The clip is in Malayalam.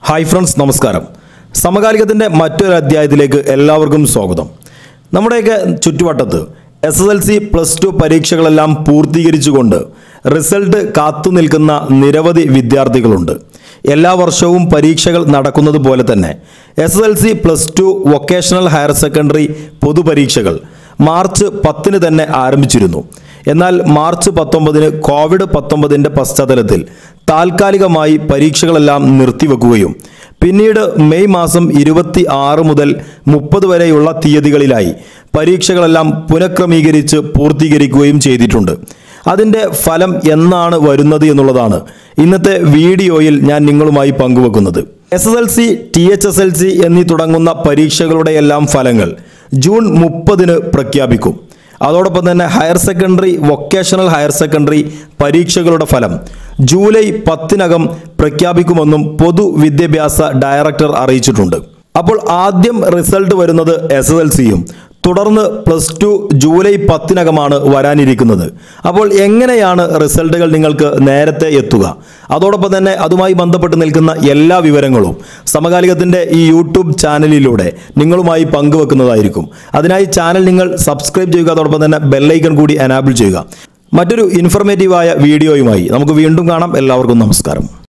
ഹായ് ഫ്രണ്ട്സ് നമസ്കാരം സമകാലികത്തിൻ്റെ മറ്റൊരു അധ്യായത്തിലേക്ക് എല്ലാവർക്കും സ്വാഗതം നമ്മുടെയൊക്കെ ചുറ്റുവട്ടത്ത് S S L C plus two പരീക്ഷകളെല്ലാം പൂർത്തീകരിച്ചുകൊണ്ട് റിസൾട്ട് കാത്തു നിൽക്കുന്ന നിരവധി വിദ്യാർത്ഥികളുണ്ട് എല്ലാ വർഷവും പരീക്ഷകൾ നടക്കുന്നത് പോലെ തന്നെ S S L C plus two vocational higher secondary പൊതുപരീക്ഷകൾ മാർച്ച് പത്തിന് തന്നെ ആരംഭിച്ചിരുന്നു എന്നാൽ മാർച്ച് പത്തൊമ്പതിന് കോവിഡ് പത്തൊമ്പതിൻ്റെ പശ്ചാത്തലത്തിൽ താൽക്കാലികമായി പരീക്ഷകളെല്ലാം നിർത്തിവെക്കുകയും പിന്നീട് മെയ് മാസം ഇരുപത്തി ആറ് മുതൽ മുപ്പത് വരെയുള്ള തീയതികളിലായി പരീക്ഷകളെല്ലാം പുനഃക്രമീകരിച്ച് പൂർത്തീകരിക്കുകയും ചെയ്തിട്ടുണ്ട് അതിൻ്റെ ഫലം എന്നാണ് വരുന്നത് എന്നുള്ളതാണ് ഇന്നത്തെ വീഡിയോയിൽ ഞാൻ നിങ്ങളുമായി പങ്കുവെക്കുന്നത് S S L C T H S L C എന്നീ തുടങ്ങുന്ന പരീക്ഷകളുടെ എല്ലാം ഫലങ്ങൾ ജൂൺ മുപ്പതിന് പ്രഖ്യാപിക്കും അതോടൊപ്പം തന്നെ higher secondary vocational higher secondary പരീക്ഷകളുടെ ഫലം ജൂലൈ പത്തിനകം പ്രഖ്യാപിക്കുമെന്നും പൊതുവിദ്യാഭ്യാസ ഡയറക്ടർ അറിയിച്ചിട്ടുണ്ട് അപ്പോൾ ആദ്യം റിസൾട്ട് വരുന്നത് എസ് എസ് എൽ സിയും തുടർന്ന് പ്ലസ് ടു ജൂലൈ പത്തിനകമാണ് വരാനിരിക്കുന്നത് അപ്പോൾ എങ്ങനെയാണ് റിസൾട്ടുകൾ നിങ്ങൾക്ക് നേരത്തെ എത്തുക അതോടൊപ്പം തന്നെ അതുമായി ബന്ധപ്പെട്ട് നിൽക്കുന്ന എല്ലാ വിവരങ്ങളും സമകാലികത്തിൻ്റെ ഈ യൂട്യൂബ് ചാനലിലൂടെ നിങ്ങളുമായി പങ്കുവെക്കുന്നതായിരിക്കും അതിനായി ചാനൽ നിങ്ങൾ സബ്സ്ക്രൈബ് ചെയ്യുക അതോടൊപ്പം തന്നെ ബെല്ലൈക്കൺ കൂടി എനാബിൾ ചെയ്യുക മറ്റൊരു ഇൻഫർമേറ്റീവായ വീഡിയോയുമായി നമുക്ക് വീണ്ടും കാണാം എല്ലാവർക്കും നമസ്കാരം